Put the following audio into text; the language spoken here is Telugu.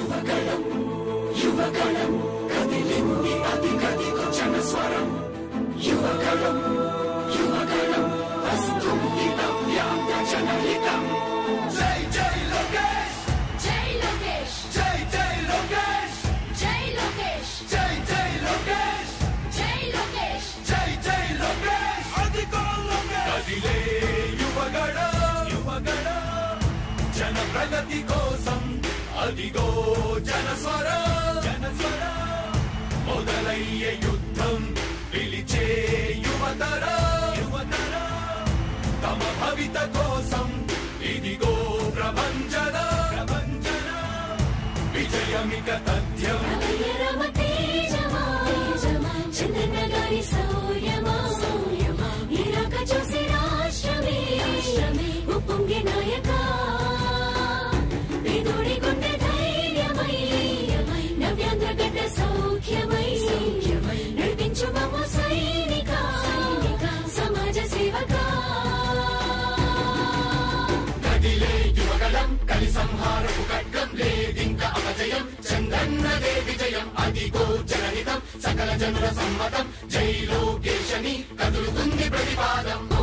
యువగళం యువగళం కదిలింది అది గదిగో జనస్వరం యువగళం యువగళం వస్తుంది నవ్యాంగ జనహితం జై జై లోకేష్ జై లోకేష్ జై జై లోకేష్ జై లోకేష్ జై జై లోకేష్ జై లోకేష్ జై జై లోకేష్ అదిగో లోకేష్ కదిలే యువగళ యువగళ జన ప్రగతి కోసం అదిగో జనస్వర జనస్వర మొదలయ్యే యుద్ధం పిలిచే యువతర యువతర తమ భవిత కోసం ఇదిగో ప్రభంజన ప్రభంజన విజయమిక తథ్యం రమ తేజమా తేజమా చంద్రన గారి సౌర్యమా సౌర్యమా ఇరాక చూసి రాష్ట్రమే రాష్ట్రమే ఉప్పొంగే నాయక పేదోడి గుండె ధైర్యమై నవ్యాంధ్ర గడ్డ సౌఖ్యమై సౌఖ్యమై నడిపించు మమ్మ సైనిక సైనిక సమాజ సేవక కదిలే యువగలం కలి సంహారపు ఖడ్గం లేదింక అపజయం చందన్నదే విజయం అదిగో జనహితం సకల జనుల సమ్మతం జై లోకేశని కదులుతుంది ప్రతిపాదం